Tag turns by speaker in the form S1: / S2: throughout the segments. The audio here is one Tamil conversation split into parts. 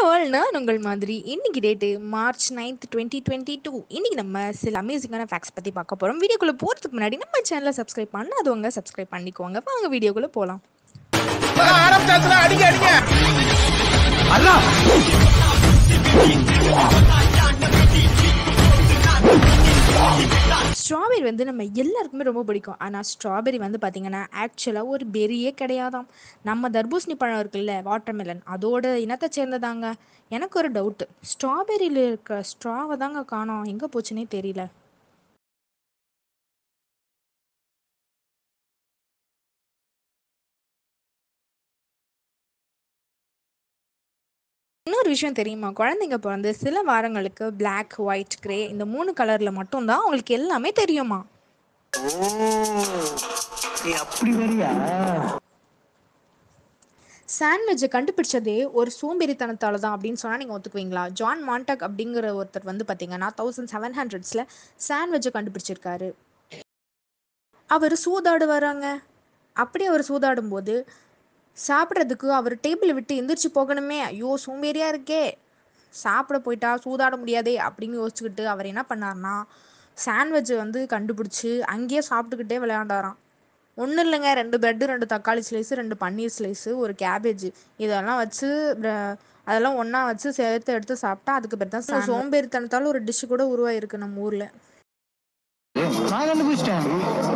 S1: ஆல் நான் உங்கள் மாதிரி இன்னைக்கு date March ninth twenty twenty two இன்னைக்கு நம்ம சில அமேசிங்கான ஃபேக்ட்ஸ் பற்றி பார்க்க போகிறோம் வீடியோக்குள்ளே போகிறதுக்கு முன்னாடி நம்ம சேனலை சப்ஸ்கிரைப் பண்ண அதுவங்க சப்ஸ்கிரைப் பண்ணிக்கோங்க வாங்க வீடியோக்குள்ளே போகலாம்
S2: ஆரம்பிச்சாச்சுல அடிங்க அடிங்க அல்லா
S1: ஸ்ட்ராபெரி வந்து நம்ம எல்லாருக்குமே ரொம்ப பிடிக்கும் ஆனால் ஸ்ட்ராபெரி வந்து பார்த்திங்கன்னா ஆக்சுவலாக ஒரு பெரியே கிடையாதாம் நம்ம தர்பூசணி பழம் இருக்குல்ல வாட்டர்மெலன் அதோட இனத்தை சேர்ந்ததாங்க எனக்கு ஒரு டவுட்டு ஸ்ட்ராபெரியில் இருக்க ஸ்ட்ராவை தாங்க காணோம் எங்கே போச்சுன்னே தெரியல இன்னொரு விஷயம் தெரியுமா குழந்தைங்க பிறந்து சில வாரங்களுக்கு Black ஒயிட் கிரே இந்த மூணு கலரில் மட்டும்தான் அவங்களுக்கு எல்லாமே தெரியுமா
S2: நீ அப்படி வரியா
S1: சாண்ட்விட்சை கண்டுபிடிச்சதே ஒரு சோம்பேறித்தனத்தால தான் அப்படின்னு சொன்னால் நீங்கள் ஒத்துக்குவீங்களா ஜான் மாண்டக் அப்படிங்கிற ஒருத்தர் வந்து பார்த்தீங்கன்னா தௌசண்ட் செவன் ஹண்ட்ரட்ஸில் சாண்ட்விட்சை கண்டுபிடிச்சிருக்காரு அவர் சூதாடு வராங்க அப்படி அவர் சூதாடும் போது சாப்பிட்றதுக்கு அவர் டேபிளை விட்டு எந்திரிச்சு போகணுமே ஐயோ சோம்பேறியாக இருக்கே சாப்பிட போயிட்டா சூதாட முடியாதே அப்படின்னு யோசிச்சுக்கிட்டு அவர் என்ன பண்ணார்னா சாண்ட்விட்சை வந்து கண்டுபிடிச்சி அங்கேயே சாப்பிட்டுக்கிட்டே விளையாண்டாராம் ஒன்றும் இல்லைங்க ரெண்டு பிரெட்டு ரெண்டு தக்காளி ஸ்லைஸு ரெண்டு பன்னீர் ஸ்லைஸு ஒரு கேபேஜ் இதெல்லாம் வச்சு ப்ர- அதெல்லாம் ஒன்றா வச்சு சேர்த்து எடுத்து சாப்பிட்டா அதுக்கு பேர் தான் sandwich. சோம்பேறித்தனத்தால் ஒரு டிஷ்ஷு கூட உருவாயிருக்கு நம்ம ஊரில்
S2: நான் கண்டுபிடிச்சிட்டேன்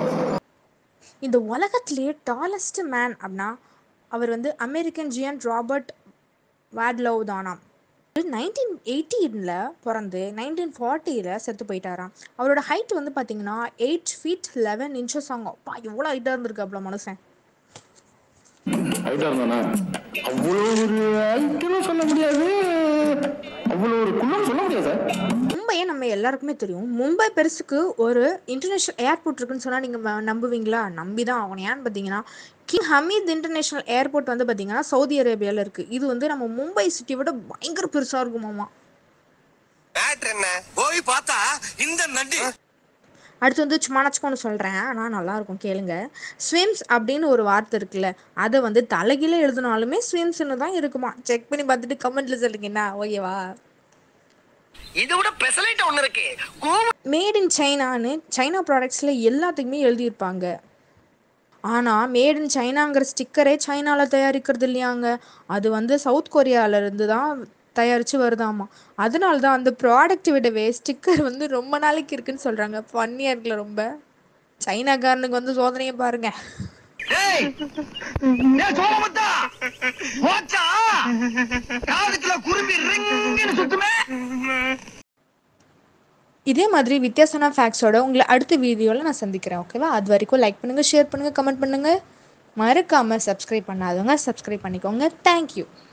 S1: இந்த உலகத்திலேயே டாலஸ்ட் மேன் அப்படின்னா அவர் வந்து அமெரிக்கன் ஜியன் ராபர்ட் வாட்லோவ் தானாம் நைன்டீன் எயிட்டீனில் பிறந்து நைன்டீன் ஃபார்ட்டியில் செத்து போயிட்டாராம் அவரோட ஹைட் வந்து பார்த்தீங்கன்னா எயிட் ஃபீட் லெவன் இன்ச்சஸ் ஆகும் அப்பா எவ்வளோ ஹைட்டாக இருந்திருக்கு அவ்வளோ மனுஷன்
S2: ஹைட்டா இருந்தானே அவ்வளோ ஒரு ஹைட்டுன்னு சொல்ல முடியாது அவ்வளோ ஒரு குள்ளம் சொல்ல முடியாது
S1: மும்பையை நம்ம எல்லாருக்குமே தெரியும் மும்பை பெருசுக்கு ஒரு இன்டர்நேஷ்னல் ஏர்போர்ட் இருக்குன்னு சொன்னால் நீங்கள் நம்புவீங்களா நம்பி தான் ஆகணும் ஏன்னு பார்த்தீங்கன்னா கிங் ஹமீத் இன்டர்நேஷ்னல் ஏர்போர்ட் வந்து பார்த்தீங்கன்னா சவுதி அரேபியாவில் இருக்குது இது வந்து நம்ம மும்பை சிட்டியை விட பயங்கர பெருசாக இருக்குமாமா
S3: மேட்ரு என்ன போய் பார்த்தா இந்த நண்டி
S1: அடுத்து வந்து சும்மா நச்சுக்கோன்னு சொல்கிறேன் ஆனால் நல்லாயிருக்கும் கேளுங்க ஸ்விம்ஸ் அப்படின்னு ஒரு வார்த்தை இருக்குல்ல அதை வந்து தலைகீழ எழுதினாலுமே ஸ்விம்ஸ்னு தான் இருக்குமா செக் பண்ணி பார்த்துட்டு கமெண்ட்டில் சொல்லுங்க என்ன ஓகேவா
S3: இதை விட பெசலைட் ஒண்ணு இருக்கு
S1: மேட் இன் சைனான்னு சைனா ப்ராடக்ட்ஸில் எல்லாத்துக்குமே எழுதியிருப்பாங்க ஆனால் மேட் இன் சைனாங்கிற ஸ்டிக்கரே சைனாவில் தயாரிக்கிறது இல்லையாங்க அது வந்து சவுத் கொரியால இருந்து தான் தயாரித்து வருதாமா அதனால தான் அந்த ப்ராடக்ட் விடவே ஸ்டிக்கர் வந்து ரொம்ப நாளைக்கு இருக்குன்னு சொல்கிறாங்க ஃபன்னியாக இருக்குல்ல ரொம்ப சைனாக்காரனுக்கு வந்து சோதனையை பாருங்க
S3: டேய் டேய் சோமமுத்தா போச்சா காதுக்குள்ள குருவி ரிங்குன்னு சுத்துமே
S1: இதே மாதிரி வித்தியாசமான ஃபேக்ட்ஸோட உங்களை அடுத்த வீடியோவில் நான் சந்திக்கிறேன் ஓகேவா அது வரைக்கும் லைக் பண்ணுங்கள் ஷேர் பண்ணுங்கள் கமெண்ட் பண்ணுங்கள் மறக்காமல் சப்ஸ்கிரைப் பண்ணாதவங்க சப்ஸ்கிரைப் பண்ணிக்கோங்க தேங்க்யூ